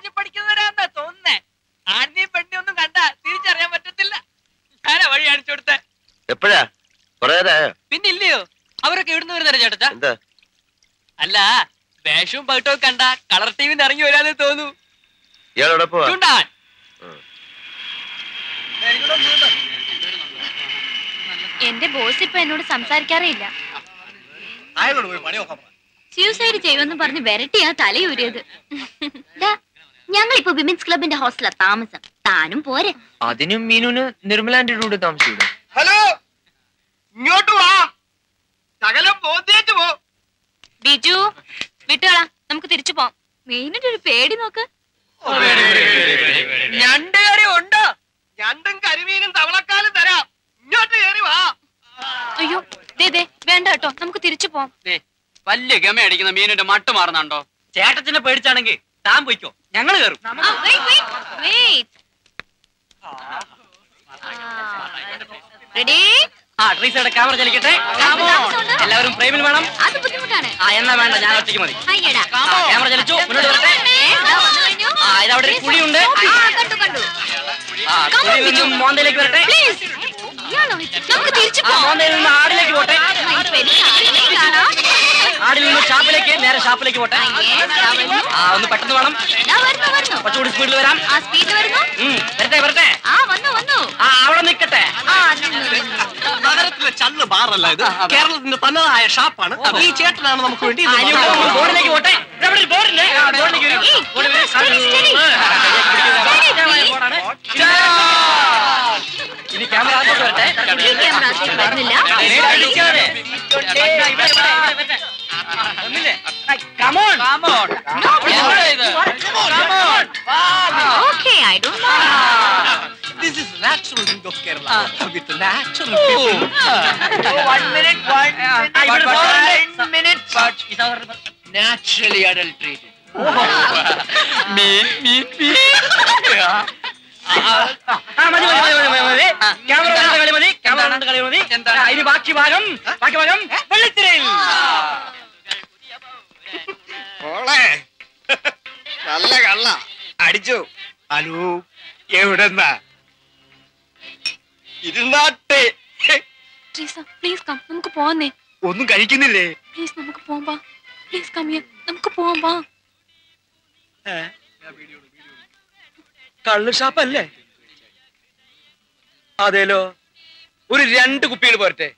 കോളേജിൽ പഠിക്കുന്നവരാന്നാ തോന്നുന്നേ ആണിനെ പെണ്ണി ഒന്നും കണ്ട തിരിച്ചറിയാൻ പറ്റത്തില്ല ഞാനാ വഴി കാണിച്ചു കൊടുത്തേ എപ്പോഴാ കൊറേ പിന്നെ ഇല്ലയോ അവരൊക്കെ എവിടുന്ന് വരുന്നവരെ ചേട്ടാ എന്താ അല്ല വേഷവും പകിട്ടവും കണ്ട കളർ ടീമിന്ന് ഇറങ്ങി വരാന്ന് തോന്നു ഇയാളോടെ പോവാ ചൂണ്ടാൻ എന്റെ ബോസ് ഇപ്പൊ എന്നോട് സംസാരിക്കാറേ ഇല്ല അയാളോട് പോയി പണി നോക്കാൻ പറ. സ്യൂസൈഡ് ചെയ്യുമെന്ന് പറഞ്ഞ് വരട്ടിയാ തലയൂരിയത് ഞങ്ങൾ ഇപ്പൊ വിമൻസ് ക്ലബിന്റെ ഹോസ്റ്റലാ താമസം താനും പോരെ അതിനും മീനുന് നിർമ്മലാന്റെ കൂടെ താമസിക്കൂടെ ഹലോ ഇങ്ങോട്ട് വാ സകലം പോത്തേച്ച് പോ ബിജു വിട്ടുകളാ നമുക്ക് തിരിച്ചു പോവാം മെയിനിട്ട് ഒരു പേടി നോക്ക് ഞണ്ട് കറി ഉണ്ടോ ഞണ്ടും കരിമീനും തവളക്കാലും തരാം ഇങ്ങോട്ട് കയറി വാ അയ്യോ ദേ ദേ വേണ്ട കേട്ടോ നമുക്ക് തിരിച്ചു പോവാം വലിയ ഗമ അടിക്കുന്ന മീനിന്റെ മട്ട് മാറുന്നുണ്ടോ ചേട്ടത്തിനെ പേടിച്ചാണെങ്കിൽ താൻ പോയിക്കോ ഞങ്ങള് കയറും ആ, wait, wait, wait. Ready? ആ ട്രീസയുടെ ക്യാമറ ചലിക്കട്ടെ താമസമുണ്ട്. എല്ലാവരും ഫ്രെയിമിൽ വേണം അത് ബുദ്ധിമുട്ടാണ് ആ എന്നാ വേണ്ട ഞാൻ ഒറ്റയ്ക്ക് മതി അയ്യടാ. ആ, ക്യാമറ ചലിച്ചു മുന്നോട്ട് വരട്ടെ ഏ, ദാ വന്നു കഴിഞ്ഞു. ആ ഇതവിടെ ഒരു കുഴിയുണ്ട് ആ, കണ്ടു കണ്ടു ആ കുഴിയിൽ നിന്നും മോന്തയിലേക്ക് വരട്ടെ പ്ലീസ് ഇയാളോ ഇത്? നമുക്ക് തിരിച്ചു ആ മോന്തയിൽ നിന്ന് ആടിലേക്ക് പോട്ടെ ഇപ്പൊ എനിക്ക് ആരെയും കാണാം ആടിൽ നിന്ന് ഷാപ്പിലേക്ക് നേരെ ഷാപ്പിലേക്ക് പോട്ടെ അയ്യേ, ദാ വരുന്നു. ആ ഒന്ന് പെട്ടെന്ന് വേണം ദാ വരുന്നു വരുന്നു കുറച്ചുകൂടി സ്പീഡിൽ വരാം ആ സ്പീഡ് വരുന്നു ഉം, വരട്ടെ വരട്ടെ ആ വന്നു വന്നു ആ അവിടെ നിൽക്കട്ടെ ആ നിന്നു, നിന്നു. നഗരത്തിലെ ചല്ല് ബാറല്ല ഇത് കേരളത്തിന്റെ തനതായ ഷാപ്പാണ് ഈ ചേട്ടനാണ് നമുക്ക് വേണ്ടി ഇത് ആ, ഇനി ഇവിടെ നമ്മൾ ബോർഡിലേക്ക് പോട്ടെ ഇവിടെ ഒരു ബോർഡില്ലേ ആ, ബോർഡിലേക്ക് വരൂ. ഏയ്, ബോർഡിൽ വരൂ. steady, steady. കൃത്യമായ ബോർഡാണ്. ഇനി ക്യാമറ അകത്തോട്ട് വരട്ടെ ഈ ക്യാമറ അകത്തേക്ക് വരുന്നില്ല നേരെ അടിക്കാതെ. ഇവിടെ, ഇവിടെ, ഇവിടെ, ഇവിടെ. ഒന്നില്ലേ? Come on. എന്താ ഇത്? Come on. Okay I don't mind This is natural thing of Kerala with natural Oh. people. One minute, one minute. ഇവിടെ ബോർഡുണ്ട്. minutes. But ഇത് അവരുടെ Naturally adulterated. മീൻ മീൻ മീൻ ആ മതി മതി മതി മതി മതി ക്യാമറ കണ്ട കളി മതി ക്യാമറ കണ്ട കളി മതി ആ, ഇനി ബാക്കി ഭാഗം ബാക്കി ഭാഗം വെള്ളിത്തിരയിൽ മോളെ നല്ല കള്ള അടിച്ചു ഹലോ എവിടെന്നാ ഇരുന്നാട്ടെ ട്രീസ പ്ലീസ് കം നമുക്ക് പോവാന്നേ ഒന്നും കഴിക്കുന്നില്ലേ പ്ലീസ് നമുക്ക് പോവാം വാ പ്ലീസ് കം ഹിയർ നമുക്ക് പോവാം വാ കള്ള് ഷാപ്പല്ലേ അതേലോ ഒരു രണ്ട് കുപ്പികൾ പോരട്ടെ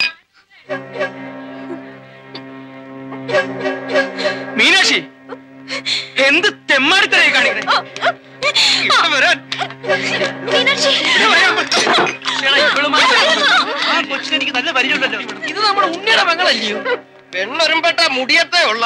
മീനാക്ഷി എന്ത് തെമ്മാടിത്തരായി കാണിക്കണേ ഇവിടെ വരാൻ. മീനാക്ഷി ഇവിടെ വരാൻ പറ്റുമോ? എടാ, ഇവളുമായി ആ കൊച്ചിന് എനിക്ക് നല്ല പരിചയമുണ്ടല്ലോ ഇത് നമ്മുടെ ഉണ്ണിയുടെ മകളല്ലയോ പെണ്ണൊരുമ്പെട്ട മുടിയത്തെ ഉള്ള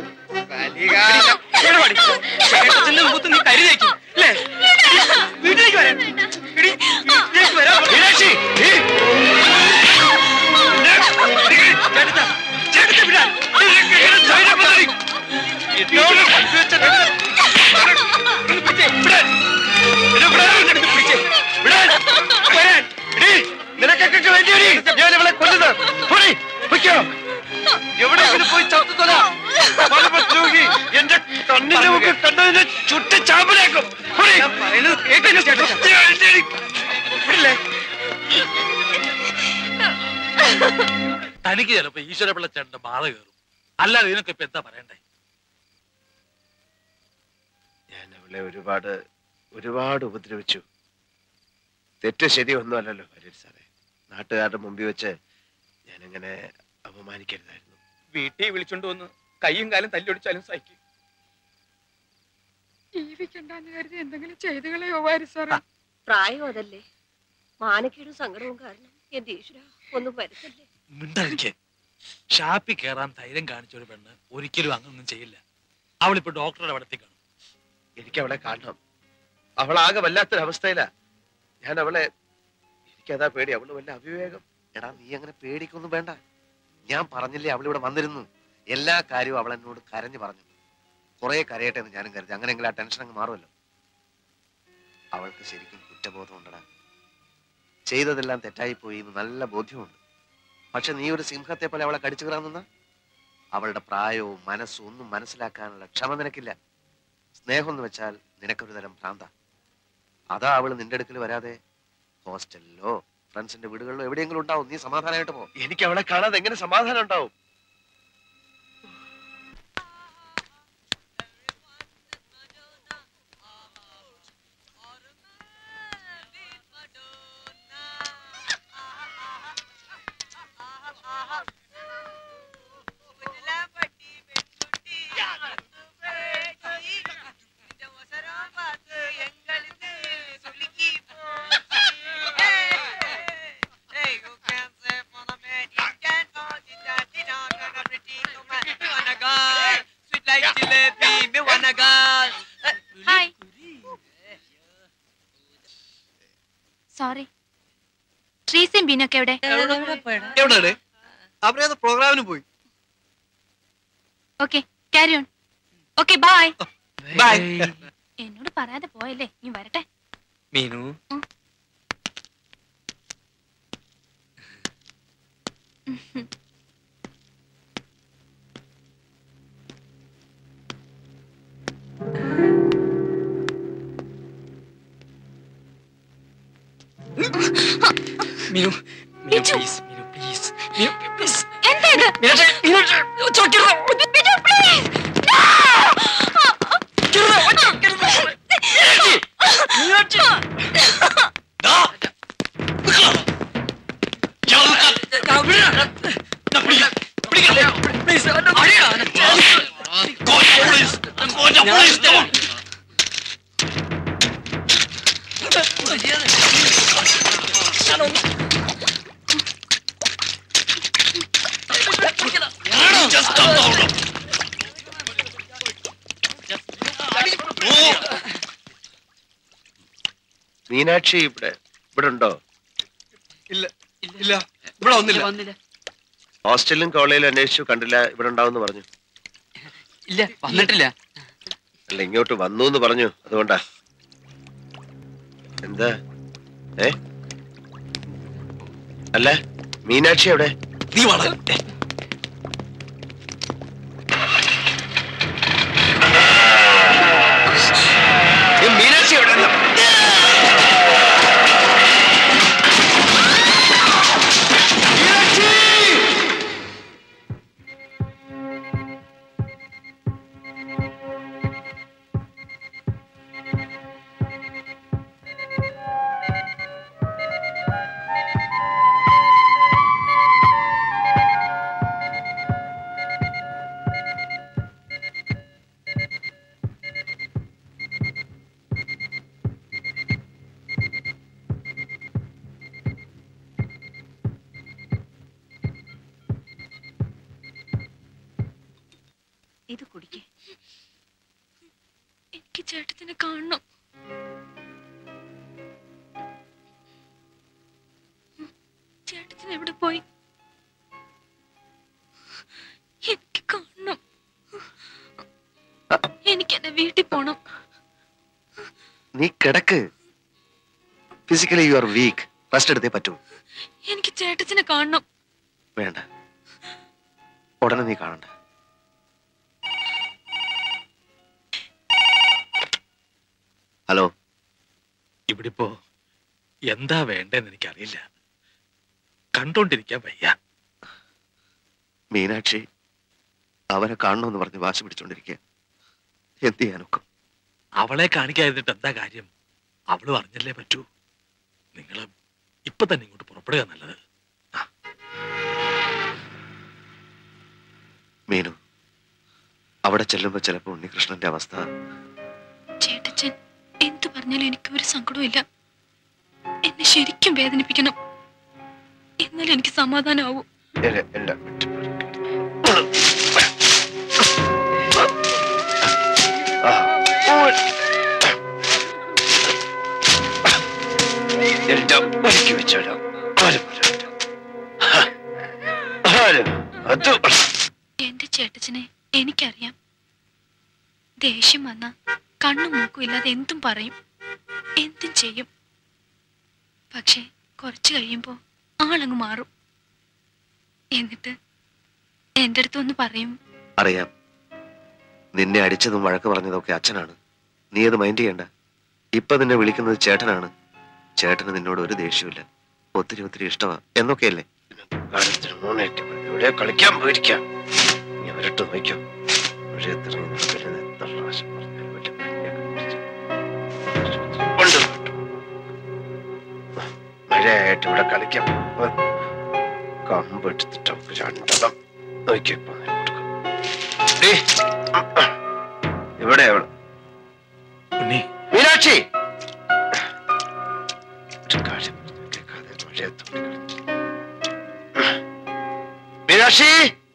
മുഖത്ത് നീ കരുതേക്കും അല്ലേ വീട്ടിലേക്ക് വരാൻ എടി, വീട്ടിലേക്ക് വരാൻ മീനാക്ഷി ഏ. ചേട്ടത്താ, ചേട്ടത്തെ വിടാൻ. എന്നെ ധൈര്യം പദ്ധതി. എന്നോട് കൽപ്പിച്ച ഒന്ന് പിടിച്ചേ, വിടാൻ. എന്നെ വിടാൻ എടുത്ത് പിടിച്ചേ. വിടാൻ. വരാൻ. എടീ, നിനക്കൊക്കെ വേണ്ടിയടി ഞാൻ ഇവളെ കൊല്ലുന്നത് പോടി, പൊയ്ക്കോ. എവിടെയെങ്കിലും പോയി ചത്തുതൊല തൂകി എന്റെ കണ്ണിന്റെ മുഖം കണ്ടതിനെ ചുട്ട് ചാമ്പലാക്കും പോടി. വൃത്തിയായിട്ടടി. വിടില്ലേ? തനിക്ക് ചിലപ്പോ ഈശ്വരപിള്ള ചേട്ടന്റെ ബാധ കയറും അല്ലാതെ ഇതിനൊക്കെ ഇപ്പൊ എന്താ പറയണ്ടേ ഞാൻ അവളെ ഒരുപാട് ഒരുപാട് ഉപദ്രവിച്ചു തെറ്റ് ശരിയൊന്നും അല്ലല്ലോ ഹരീർ സാറേ നാട്ടുകാരുടെ മുമ്പിൽ വെച്ച് ഞാനിങ്ങനെ അപമാനിക്കരുതായിരുന്നു വീട്ടിൽ വിളിച്ചോണ്ട് വന്ന് കൈയും കാലും തല്ലൊടിച്ചാലും സഹിക്കും ജീവിക്കണ്ടെന്ന് കരുതി എന്തെങ്കിലും ചെയ്തു കളയോ വാരി സാറേ പ്രായം അതല്ലേ മാനക്കേടും സങ്കടവും കാരണം എന്റെ ഈശ്വര ഒന്നും വരുത്തല്ലേ മിണ്ടായിരിക്കെ ഷാപ്പിൽ കയറാൻ ധൈര്യം കാണിച്ച ഒരു പെണ്ണ് ഒരിക്കലും അങ്ങനൊന്നും ചെയ്യില്ല അവളിപ്പോ ഡോക്ടറുടെ അവിടെ കാണും എനിക്ക് അവളെ കാണണം അവളാകെ വല്ലാത്തൊരവസ്ഥയിലാ ഞാൻ അവളെ എനിക്കതാ പേടി അവള് വല്ല അവിവേകം എടാ നീ അങ്ങനെ പേടിക്കൊന്നും വേണ്ട ഞാൻ പറഞ്ഞില്ലേ അവളിവിടെ വന്നിരുന്നു എല്ലാ കാര്യവും അവൾ എന്നോട് കരഞ്ഞു പറഞ്ഞു കുറെ കരയട്ടെ എന്ന് ഞാനും കരുതി അങ്ങനെയെങ്കിലും ആ ടെൻഷൻ അങ്ങ് മാറുമല്ലോ അവൾക്ക് ശരിക്കും കുറ്റബോധം ഉണ്ടടാ ചെയ്തതെല്ലാം തെറ്റായി പോയി എന്ന് നല്ല ബോധ്യമുണ്ട് പക്ഷെ നീ ഒരു സിംഹത്തെ പോലെ അവളെ കടിച്ചു കയറാൻ നിന്ന അവളുടെ പ്രായവും മനസ്സും ഒന്നും മനസ്സിലാക്കാനുള്ള ക്ഷമ നിനക്കില്ല സ്നേഹം എന്ന് വെച്ചാൽ നിനക്കൊരു തരം ഭ്രാന്ത അതാ അവള് നിന്റെ അടുക്കൽ വരാതെ ഹോസ്റ്റലിലോ ഫ്രണ്ട്സിന്റെ വീടുകളിലോ എവിടെയെങ്കിലും ഉണ്ടാവും നീ സമാധാനമായിട്ട് പോ എനിക്ക് അവളെ കാണാതെ എങ്ങനെ സമാധാനം ഉണ്ടാവും ഹായ് സോറി ട്രീസും ബീനൊക്കെ എവിടെ എവിടെ അവരേത് പ്രോഗ്രാമിന് പോയി okay carry on okay bye bye എന്നോട് പറയാതെ പോയല്ലേ നീ വരട്ടെ Meenu Meenu Meenu Biju. Please Meenu please Meenu please എന്താ ഇത് മീനാക്ഷി മീനാക്ഷി ചോദിക്കരുത് ബിജു പ്ലീസ് മീനാക്ഷി ഇവിടെ ഇവിടെ ഉണ്ടോ ഇല്ല ഇല്ല ഇവിടെ ഒന്നില്ല വന്നില്ല ഹോസ്റ്റലിലും കോളേജിലും അന്വേഷിച്ചു കണ്ടില്ല ഇവിടെ ഉണ്ടാവും പറഞ്ഞു ഇല്ല വന്നിട്ടില്ല അല്ല ഇങ്ങോട്ട് വന്നു എന്ന് പറഞ്ഞു അതുകൊണ്ടാ എന്താ ഏ അല്ല മീനാക്ഷി എവിടെ നീ വള ഏ, മീനാക്ഷി എവിടെ ഇത് കുടിക്കേ എനിക്ക് ചേട്ടത്തിനെ കാണണം ചേട്ടത്തിന് എവിടെ പോയി എനിക്ക് കാണണം എനിക്ക് എന്റെ വീട്ടിൽ പോണം നീ കിടക്ക് physically you are weak rest എടുത്തേ പറ്റൂ എനിക്ക് ചേട്ടത്തിനെ കാണണം വേണ്ട ഉടനെ നീ കാണണ്ട ഹലോ ഇവിടിപ്പോ എന്താ വേണ്ടെന്ന് എനിക്കറിയില്ല കണ്ടോണ്ടിരിക്കാൻ വയ്യ മീനാക്ഷി അവനെ കാണണമെന്ന് പറഞ്ഞ് വാശി പിടിച്ചോണ്ടിരിക്കുക എന്ത് ചെയ്യാനൊക്കെ അവളെ കാണിക്കാതിരുന്നിട്ട് എന്താ കാര്യം അവള് പറഞ്ഞല്ലേ പറ്റൂ നിങ്ങൾ ഇപ്പൊ തന്നെ ഇങ്ങോട്ട് പുറപ്പെടുക നല്ലത് മീനു അവിടെ ചെല്ലുമ്പോ ചിലപ്പോ ഉണ്ണികൃഷ്ണന്റെ അവസ്ഥ ചേട്ടച്ചൻ എന്ത് പറഞ്ഞാലും എനിക്ക് ഒരു സങ്കടവും ഇല്ല എന്നെ ശരിക്കും വേദനിപ്പിക്കണം എന്നാലും എനിക്ക് സമാധാനമാവൂ എല്ലാം- എല്ലാം വിട്ട് ആ, എല്ലാം ഒരുക്കി വെച്ചോളൂ ആരും വരണ്ട. ആരും അത് എന്റെ ചേട്ടച്ചനെ എനിക്കറിയാം ദേഷ്യം വന്ന കണ്ണും മൂക്കും ഇല്ലാതെ എന്തും പറയും എന്തും ചെയ്യും പക്ഷെ കുറച്ച് കഴിയുമ്പോ ആളങ്ങ് മാറും എന്നിട്ട് എന്റെ അടുത്ത് ഒന്ന് പറയും അറിയാം നിന്നെ അടിച്ചതും വഴക്ക് പറഞ്ഞതൊക്കെ അച്ഛനാണ് നീ അത് മൈൻഡ് ചെയ്യണ്ട ഇപ്പൊ നിന്നെ വിളിക്കുന്നത് ചേട്ടനാണ് ചേട്ടന് നിന്നോട് ഒരു ദേഷ്യമില്ല ഒത്തിരി ഒത്തിരി ഇഷ്ടമാ എന്നൊക്കെയല്ലേ കാലത്തിന് മൂന്നേറ്റ് ഇവിടെ കളിക്കാൻ പോയിരിക്കാം നീ അവരിട്ട് നോക്കാം പക്ഷേ എത്ര നടക്കരുത് എത്ര പ്രാവശ്യം പറഞ്ഞാലും വല്ല പണിയൊക്കെ പിടിച്ച് കൊണ്ട് വിട്ടു. മഴയായിട്ട് ഇവിടെ കളിക്കാം കമ്പെടുത്തിട്ട് അവർക്ക് രണ്ടെണ്ണം നോക്കിയപ്പോ കൊടുക്കും ദേ, ഇവിടെ അവള് ഉണ്ണി മീനാക്ഷി ഒരു കാര്യം പറഞ്ഞാ കേൾക്കാതെ മഴയത്ത് ഓടി കളിച്ചു. മീനാക്ഷി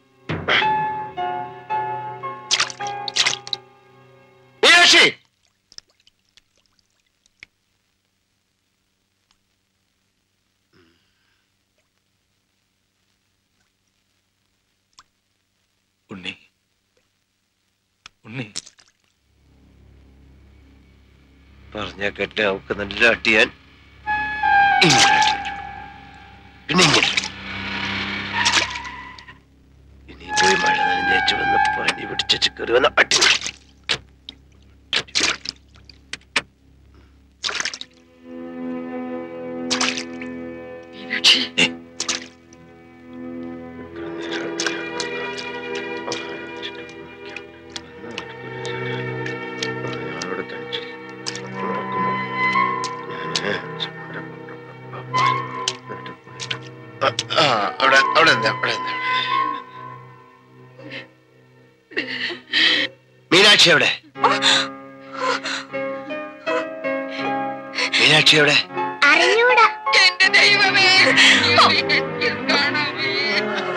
മീനാക്ഷി ഉണ്ണി ഉണ്ണി പറഞ്ഞ കേട്ട അവക്ക് നല്ല അട്ടിയാൻ ഇങ്ങനെ അടി വെച്ചു. പിന്നെ ഇങ്ങനെ ഇനിയും പോയി മഴ നനഞ്ഞേച്ച് വന്ന് പനി പിടിച്ചു കയറി വന്ന് അടി വെച്ചു. മീനാക്ഷി ഞാനവിടെ തനിച്ച് ആ, അവിടെ അവിടെ എന്താ അവിടെ എന്താ മീനാക്ഷി എവിടെ മീനാക്ഷി എവിടെ അറിഞ്ഞൂടാ എന്റെ ദൈവമേ എനിക്ക് കാണാൻ വയ്യ.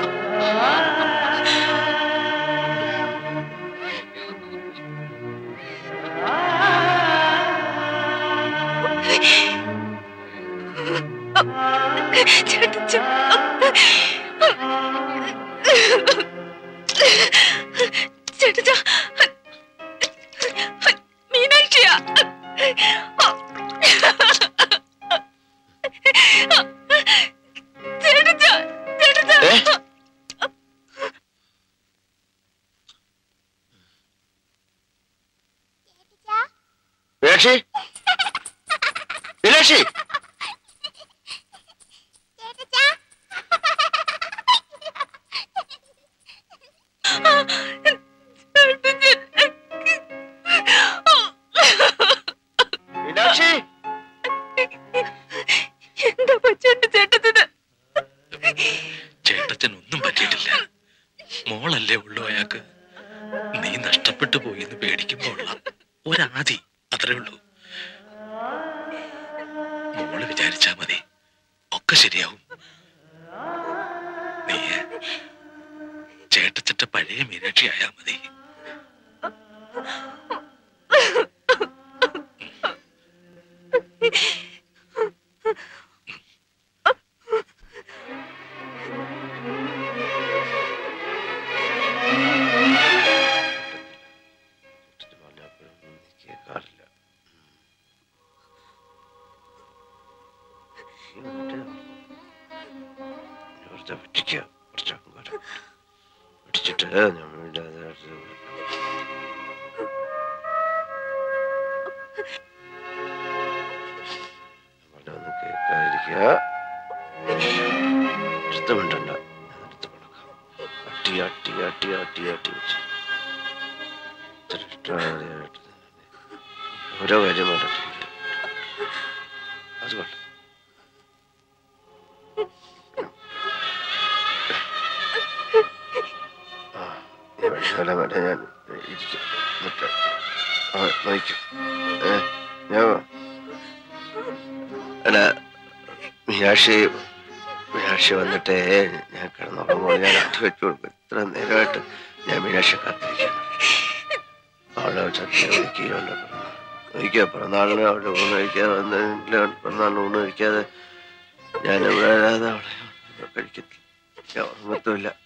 ചേട്ടാ മീനാക്ഷിയാ ചേട്ടാ ചേട്ടാ ഏ? മീനാക്ഷി മീനാക്ഷി മീനാക്ഷി എന്താ പച്ചേട്ട ചേട്ടത്തിന് ചേട്ടച്ചൻ ഒന്നും പറ്റിയിട്ടില്ല മോളല്ലേ ഉള്ളൂ അയാൾക്ക് നീ നഷ്ടപ്പെട്ടു പോയി എന്ന് പേടിക്കുമ്പോ ഉള്ള ഒരാദി അത്രേ ഉള്ളൂ മോള് വിചാരിച്ചാ മതി ഒക്കെ ശരിയാവും നീ ചേട്ടച്ചറ്റ പഴയ മീനാക്ഷി ആയാ മതി കേൾക്കാറില്ല പിടിക്കുക കുറച്ചൊക്കെ വരാം പിടിച്ചിട്ട് നമ്മളില്ലാതെ ഒന്ന് കേൾക്കാതിരിക്കുക ഇഷ്ടമുണ്ടണ്ട എടുത്ത് കൊടുക്കാം അട്ടി അട്ടി അട്ടി അട്ടി അട്ടി വെച്ച് ഇത്ര ഇഷ്ടമായിട്ട് ഓരോ കാര്യം പറഞ്ഞിട്ടില്ല അത് കൊള്ളാം ആ, ഈ വഴിപോലെ വരെ ഞാൻ ഇരിക്കും എന്നിട്ട് ആ നോക്കും ഏ ഞാൻ അല്ല മീനാക്ഷി മീനാക്ഷി വന്നിട്ടേ ഞാൻ കിടന്നുറങ്ങുമ്പോൾ ഞാൻ അടി വെച്ചു കൊടുക്കും ഇത്ര നേരമായിട്ട് ഞാൻ മീനാക്ഷി കാത്തിരിക്കുന്നു അവളെ സത്യം വിളിക്കുകയുണ്ട് ഒരിക്കൽ പിറന്നാളിന് അവളുടെ ഊണ് കഴിക്കാതെ വന്നെങ്കിൽ പിറന്നാളിന് ഊണ് കഴിക്കാതെ ഞാൻ ഇവിടെ വരാതെ അവളെ കഴിക്കത്തില്ല ഞാൻ ഉറങ്ങത്തുമില്ല